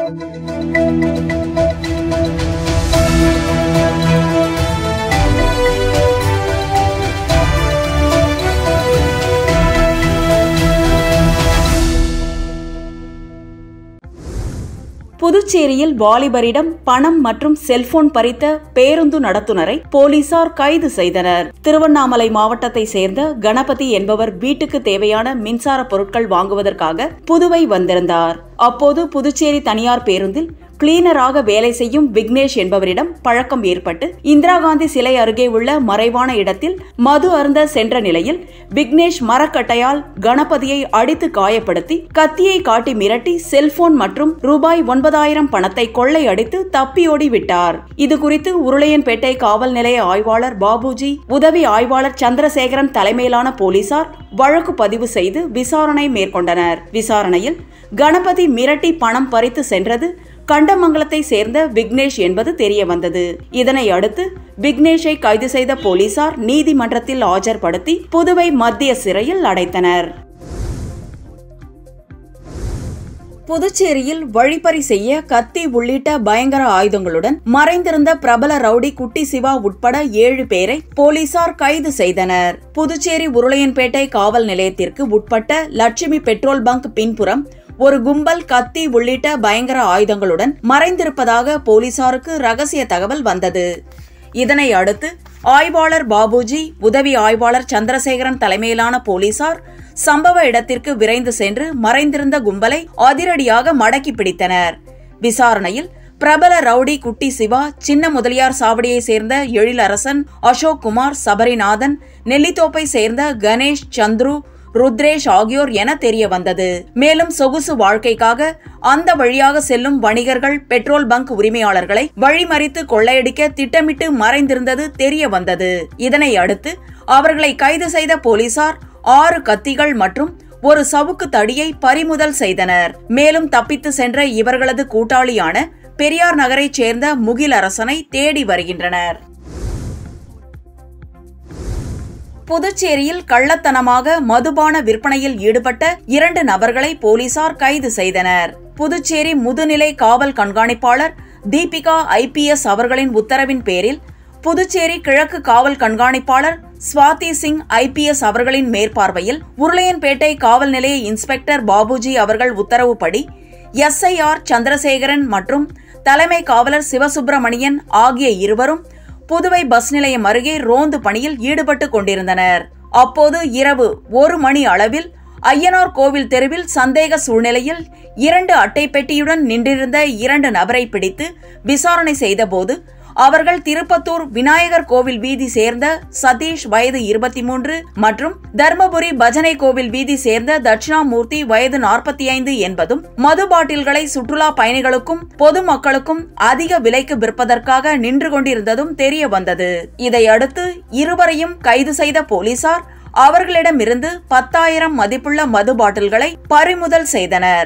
புதுச்சேரியில் வாலிபரிடம் பணம் மற்றும் செல்போன் பறித்த பேருந்து நடத்துனரை போலீசார் கைது செய்தனர் திருவண்ணாமலை மாவட்டத்தை சேர்ந்த கணபதி என்பவர் வீட்டுக்கு தேவையான மின்சார பொருட்கள் வாங்குவதற்காக புதுவை வந்திருந்தார் அப்போது புதுச்சேரி தனியார் பேருந்தில் கிளீனராக வேலை செய்யும் விக்னேஷ் என்பவரிடம் பழக்கம் ஏற்பட்டு இந்திரா காந்தி சிலை அருகே உள்ள மறைவான இடத்தில் மது அருந்த சென்ற நிலையில் விக்னேஷ் மரக்கட்டையால் கணபதியை அடித்து காயப்படுத்தி கத்தியை காட்டி மிரட்டி செல்போன் மற்றும் ரூபாய் ஒன்பதாயிரம் பணத்தை கொள்ளை அடித்து தப்பியோடி விட்டார் இது குறித்து உருளையன்பேட்டை காவல் நிலைய ஆய்வாளர் பாபுஜி உதவி ஆய்வாளர் சந்திரசேகரன் தலைமையிலான போலீசார் வழக்கு பதிவு செய்து விசாரணை மேற்கொண்டனர் விசாரணையில் கணபதி மிரட்டி பணம் பறித்து சென்றது கண்டமங்கலத்தை சேர்ந்த விக்னேஷ் என்பது தெரிய வந்தது இதனை அடுத்து விக்னேஷை கைது செய்த போலீசார் நீதிமன்றத்தில் ஆஜர்படுத்தி புதுவை மத்திய சிறையில் அடைத்தனர் புதுச்சேரியில் வழிப்பறி செய்ய கத்தி உள்ளிட்ட பயங்கர ஆயுதங்களுடன் மறைந்திருந்த பிரபல ரவுடி குட்டி சிவா உட்பட ஏழு பேரை போலீசார் கைது செய்தனர் புதுச்சேரி உருளையன்பேட்டை காவல் நிலையத்திற்கு உட்பட்ட லட்சுமி பெட்ரோல் பங்க் பின்புறம் ஒரு கும்பல் கத்தி உள்ளிட்ட பயங்கர ஆயுதங்களுடன் மறைந்திருப்பதாக போலீசாருக்கு ரகசிய தகவல் வந்தது இதனை அடுத்து ஆய்வாளர் பாபுஜி உதவி ஆய்வாளர் சந்திரசேகரன் தலைமையிலான போலீசார் சம்பவ இடத்திற்கு விரைந்து சென்று மறைந்திருந்த கும்பலை அதிரடியாக மடக்கி பிடித்தனர் விசாரணையில் பிரபல ரவுடி குட்டி சிவா சின்ன முதலியார் சாவடியை சேர்ந்த எழிலரசன் அசோக் குமார் சபரிநாதன் நெல்லித்தோப்பை சேர்ந்த கணேஷ் சந்துரு ருத்ரேஷ் ஆகியோர் என தெரிய வந்தது மேலும் சொகுசு வாழ்க்கைக்காக அந்த வழியாக செல்லும் வணிகர்கள் பெட்ரோல் பங்க் உரிமையாளர்களை வழிமறித்து கொள்ளையடிக்க திட்டமிட்டு மறைந்திருந்தது தெரிய வந்தது இதனை அடுத்து அவர்களை கைது செய்த போலீசார் ஆறு கத்திகள் மற்றும் ஒரு சவுக்கு தடியை பறிமுதல் செய்தனர் மேலும் தப்பித்து சென்ற இவர்களது கூட்டாளியான பெரியார் நகரைச் சேர்ந்த முகில் அரசனை தேடி வருகின்றனர் புதுச்சேரியில் கள்ளத்தனமாக மதுபான விற்பனையில் ஈடுபட்ட இரண்டு நபர்களை போலீசார் கைது செய்தனர் புதுச்சேரி முதுநிலை காவல் கண்காணிப்பாளர் தீபிகா ஐபிஎஸ் அவர்களின் உத்தரவின் பேரில் புதுச்சேரி கிழக்கு காவல் கண்காணிப்பாளர் ஸ்வாதி சிங் ஐபிஎஸ் அவர்களின் மேற்பார்வையில் உருளையன்பேட்டை காவல் நிலைய இன்ஸ்பெக்டர் பாபுஜி அவர்கள் உத்தரவுப்படி எஸ்ஐஆர் சந்திரசேகரன் மற்றும் தலைமை காவலர் சிவசுப்பிரமணியன் ஆகிய இருவரும் புதுவை பஸ் நிலையம் அருகே ரோந்து பணியில் ஈடுபட்டு கொண்டிருந்தனர் அப்போது இரவு ஒரு மணி அளவில் ஐயனார் கோவில் தெருவில் சந்தேக சூழ்நிலையில் இரண்டு அட்டை பெட்டியுடன் நின்றிருந்த இரண்டு நபரை பிடித்து விசாரணை செய்தபோது அவர்கள் திருப்பத்தூர் விநாயகர் கோவில் வீதி சேர்ந்த சதீஷ் வயது இருபத்தி மூன்று மற்றும் தர்மபுரி பஜனை கோவில் வீதி சேர்ந்த தட்சிணாமூர்த்தி வயது நாற்பத்தி ஐந்து என்பதும் மது பாட்டில்களை சுற்றுலா பயணிகளுக்கும் பொதுமக்களுக்கும் அதிக விலைக்கு விற்பதற்காக நின்று கொண்டிருந்ததும் தெரிய வந்தது இதையடுத்து இருவரையும் கைது செய்த போலீசார் அவர்களிடமிருந்து பத்தாயிரம் மதிப்புள்ள மது பாட்டில்களை பறிமுதல் செய்தனர்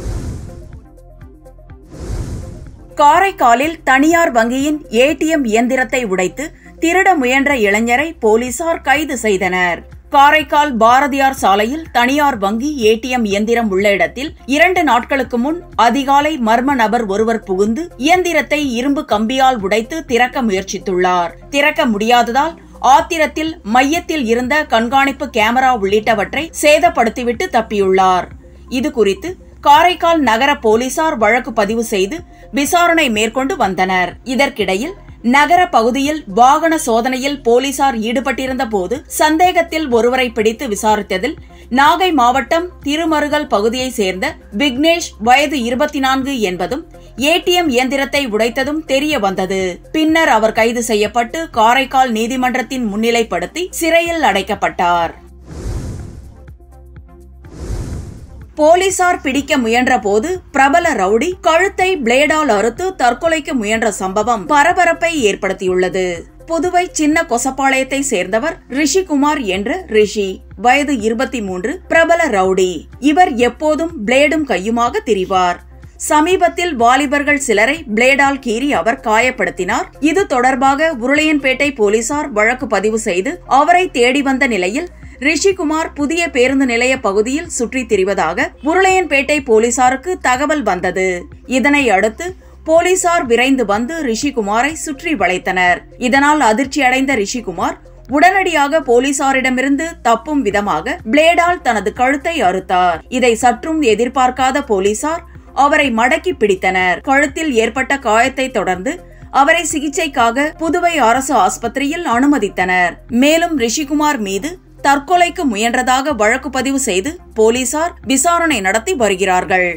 காரைக்காலில் தனியார் வங்கியின் ஏடிஎம் இயந்திரத்தை உடைத்து திருட முயன்ற இளைஞரை போலீசார் கைது செய்தனர் காரைக்கால் பாரதியார் சாலையில் தனியார் வங்கி ஏடிஎம் இயந்திரம் உள்ள இடத்தில் இரண்டு நாட்களுக்கு முன் அதிகாலை மர்ம நபர் ஒருவர் புகுந்து இயந்திரத்தை இரும்பு கம்பியால் உடைத்து திறக்க முயற்சித்துள்ளார் திறக்க முடியாததால் ஆத்திரத்தில் மையத்தில் இருந்த கண்காணிப்பு கேமரா உள்ளிட்டவற்றை சேதப்படுத்திவிட்டு தப்பியுள்ளார் இது குறித்து காரைக்கால் நகர போலீசார் வழக்கு பதிவு செய்து விசாரணை மேற்கொண்டு வந்தனர் இதற்கிடையில் நகர பகுதியில் வாகன சோதனையில் போலீசார் ஈடுபட்டிருந்த போது சந்தேகத்தில் ஒருவரை பிடித்து விசாரித்ததில் நாகை மாவட்டம் திருமருகல் பகுதியைச் சேர்ந்த விக்னேஷ் வயது இருபத்தி நான்கு என்பதும் ஏடிஎம் இயந்திரத்தை உடைத்ததும் தெரிய வந்தது பின்னர் அவர் கைது செய்யப்பட்டு காரைக்கால் நீதிமன்றத்தின் முன்னிலைப்படுத்தி சிறையில் அடைக்கப்பட்டார் போலீசார் பிடிக்க முயன்ற போது பிரபல ரவுடி கழுத்தை பிளேடால் அறுத்து தற்கொலைக்கு முயன்ற சம்பவம் பரபரப்பை ஏற்படுத்தியுள்ளது புதுவை சின்ன கொசப்பாளையத்தை சேர்ந்தவர் ரிஷிகுமார் என்ற ரிஷி வயது இருபத்தி மூன்று பிரபல ரவுடி இவர் எப்போதும் பிளேடும் கையுமாக திரிவார் சமீபத்தில் வாலிபர்கள் சிலரை பிளேடால் கீறி அவர் காயப்படுத்தினார் இது தொடர்பாக உருளையன்பேட்டை போலீசார் வழக்கு பதிவு செய்து அவரை தேடி வந்த நிலையில் ரிஷிகுமார் புதிய பேருந்து நிலைய பகுதியில் சுற்றித் திரிவதாக உருளையன்பேட்டை போலீசாருக்கு தகவல் வந்தது இதனை அடுத்து போலீசார் விரைந்து வந்து ரிஷிகுமாரை சுற்றி வளைத்தனர் இதனால் அதிர்ச்சியடைந்த ரிஷிகுமார் உடனடியாக போலீசாரிடமிருந்து தப்பும் விதமாக பிளேடால் தனது கழுத்தை அறுத்தார் இதை சற்றும் எதிர்பார்க்காத போலீசார் அவரை மடக்கி பிடித்தனர் கழுத்தில் ஏற்பட்ட காயத்தை தொடர்ந்து அவரை சிகிச்சைக்காக புதுவை அரசு ஆஸ்பத்திரியில் அனுமதித்தனர் மேலும் ரிஷிகுமார் மீது தற்கொலைக்கு முயன்றதாக வழக்கு பதிவு செய்து போலீசார் விசாரணை நடத்தி வருகிறார்கள்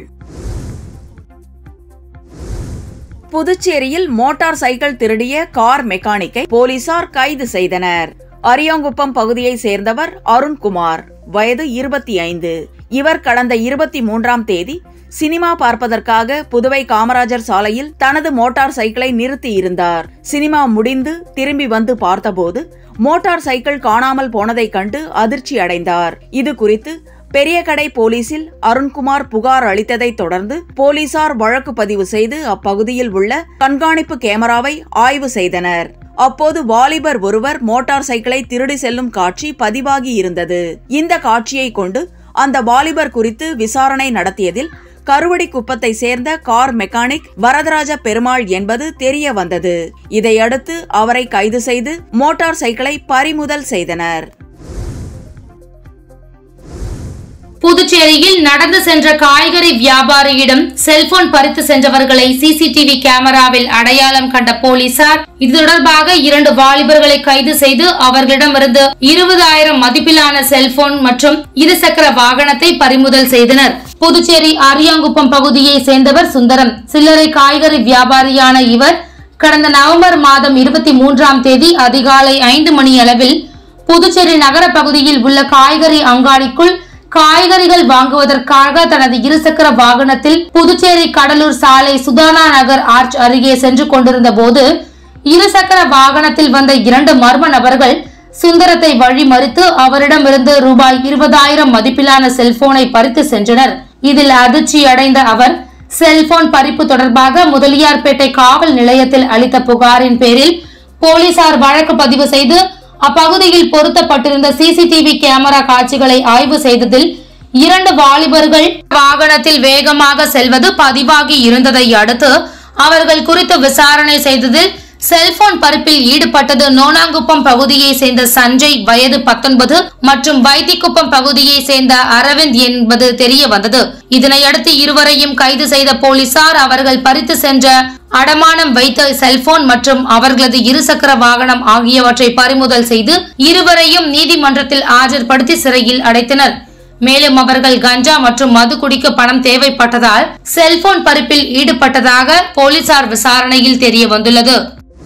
புதுச்சேரியில் மோட்டார் சைக்கிள் திருடிய கார் மெக்கானிக்கை போலீசார் கைது செய்தனர் அரியாங்குப்பம் பகுதியை சேர்ந்தவர் அருண்குமார் வயது இருபத்தி ஐந்து இவர் கடந்த இருபத்தி மூன்றாம் தேதி சினிமா பார்ப்பதற்காக புதுவை காமராஜர் சாலையில் தனது மோட்டார் சைக்கிளை நிறுத்தி இருந்தார் சினிமா முடிந்து திரும்பி வந்து பார்த்தபோது மோட்டார் சைக்கிள் காணாமல் போனதைக் கண்டு அதிர்ச்சி அடைந்தார் இது குறித்து பெரிய கடை போலீசில் அருண்குமார் புகார் அளித்ததைத் தொடர்ந்து போலீசார் வழக்கு பதிவு செய்து அப்பகுதியில் உள்ள கண்காணிப்பு கேமராவை ஆய்வு செய்தனர் அப்போது வாலிபர் ஒருவர் மோட்டார் சைக்கிளை திருடி செல்லும் காட்சி பதிவாகி இருந்தது இந்த காட்சியை கொண்டு அந்த வாலிபர் குறித்து விசாரணை நடத்தியதில் கருவடி குப்பத்தை சேர்ந்த கார் மெக்கானிக் வரதராஜ பெருமாள் என்பது தெரிய வந்தது இதையடுத்து அவரை கைது செய்து மோட்டார் சைக்கிளை பறிமுதல் செய்தனர் புதுச்சேரியில் நடந்து சென்ற காய்கறி வியாபாரியிடம் செல்போன் பறித்து சென்றவர்களை சிசிடிவி கேமராவில் அடையாளம் கண்ட போலீசார் இது தொடர்பாக இரண்டு வாலிபர்களை கைது செய்து அவர்களிடமிருந்து இருபதாயிரம் மதிப்பிலான செல்போன் மற்றும் இருசக்கர வாகனத்தை பறிமுதல் செய்தனர் புதுச்சேரி அரியாங்குப்பம் பகுதியை சேர்ந்தவர் சுந்தரம் சில்லறை காய்கறி வியாபாரியான இவர் கடந்த நவம்பர் மாதம் இருபத்தி மூன்றாம் தேதி அதிகாலை ஐந்து மணி அளவில் புதுச்சேரி நகர பகுதியில் உள்ள காய்கறி அங்காடிக்குள் காய்கறிகள் வாங்குவதற்காக தனது இருசக்கர வாகனத்தில் புதுச்சேரி கடலூர் சாலை சுதானா நகர் ஆர்ச் அருகே சென்று கொண்டிருந்த போது இருசக்கர வாகனத்தில் வந்த இரண்டு மர்ம நபர்கள் சுந்தரத்தை வழிமறித்து அவரிடமிருந்து ரூபாய் இருபதாயிரம் மதிப்பிலான செல்போனை பறித்து சென்றனர் இதில் அதிர்ச்சி அடைந்த அவர் செல்போன் பறிப்பு தொடர்பாக முதலியார்பேட்டை காவல் நிலையத்தில் அளித்த புகாரின் பேரில் போலீசார் வழக்கு பதிவு செய்து அப்பகுதியில் பொருத்தப்பட்டிருந்த சிசிடிவி கேமரா காட்சிகளை ஆய்வு செய்ததில் இரண்டு வாலிபர்கள் வாகனத்தில் வேகமாக செல்வது பதிவாகி இருந்ததை அடுத்து அவர்கள் குறித்து விசாரணை செய்ததில் செல்போன் பறிப்பில் ஈடுபட்டது நோனாங்குப்பம் பகுதியை சேர்ந்த சஞ்சய் வயது பத்தொன்பது மற்றும் வைத்திக்குப்பம் பகுதியை சேர்ந்த அரவிந்த் என்பது தெரிய வந்தது இதனையடுத்து இருவரையும் கைது செய்த போலீசார் அவர்கள் பறித்து சென்ற அடமானம் வைத்த செல்போன் மற்றும் அவர்களது இருசக்கர வாகனம் ஆகியவற்றை பறிமுதல் செய்து இருவரையும் நீதிமன்றத்தில் ஆஜர்படுத்தி சிறையில் அடைத்தனர் மேலும் அவர்கள் கஞ்சா மற்றும் மது குடிக்க பணம் தேவைப்பட்டதால் செல்போன் பறிப்பில் ஈடுபட்டதாக போலீசார் விசாரணையில் தெரிய வந்துள்ளது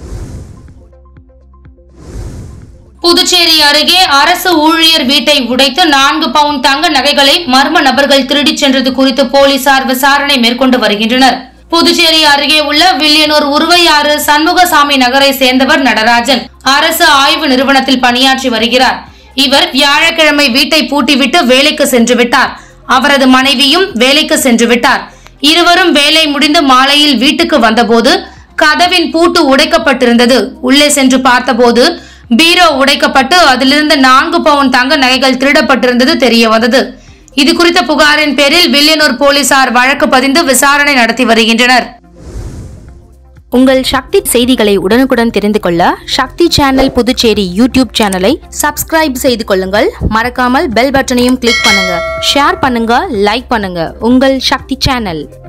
புதுச்சேரி அருகே அரசு ஊழியர் வீட்டை உடைத்து நான்கு பவுண்ட் தங்க நகைகளை மர்ம நபர்கள் திருடிச் சென்றது குறித்து போலீசார் விசாரணை மேற்கொண்டு வருகின்றனர் புதுச்சேரி அருகே உள்ள வில்லியனூர் உருவையாறு சண்முகசாமி நகரை சேர்ந்தவர் நடராஜன் அரசு ஆய்வு நிறுவனத்தில் பணியாற்றி வருகிறார் இவர் வியாழக்கிழமை வீட்டை பூட்டிவிட்டு வேலைக்கு சென்று விட்டார் அவரது மனைவியும் வேலைக்கு சென்று விட்டார் இருவரும் வேலை முடிந்து மாலையில் வீட்டுக்கு வந்தபோது கதவின் பூட்டு உடைக்கப்பட்டிருந்தது உள்ளே சென்று பார்த்தபோது பீரோ உடைக்கப்பட்டு அதிலிருந்து நான்கு பவுன் தங்க நகைகள் திருடப்பட்டிருந்தது தெரிய வந்தது இது குறித்த புகாரின் பேரில் வில்லியனூர் போலீசார் வழக்கு பதிந்து விசாரணை நடத்தி வருகின்றனர் உங்கள் சக்தி செய்திகளை உடனுக்குடன் தெரிந்து கொள்ள சக்தி சேனல் புதுச்சேரி யூடியூப் சேனலை சப்ஸ்கிரைப் செய்து கொள்ளுங்கள் மறக்காமல் பெல் பட்டனையும் கிளிக் பண்ணுங்க ஷேர் பண்ணுங்க லைக் பண்ணுங்க உங்கள் சக்தி சேனல்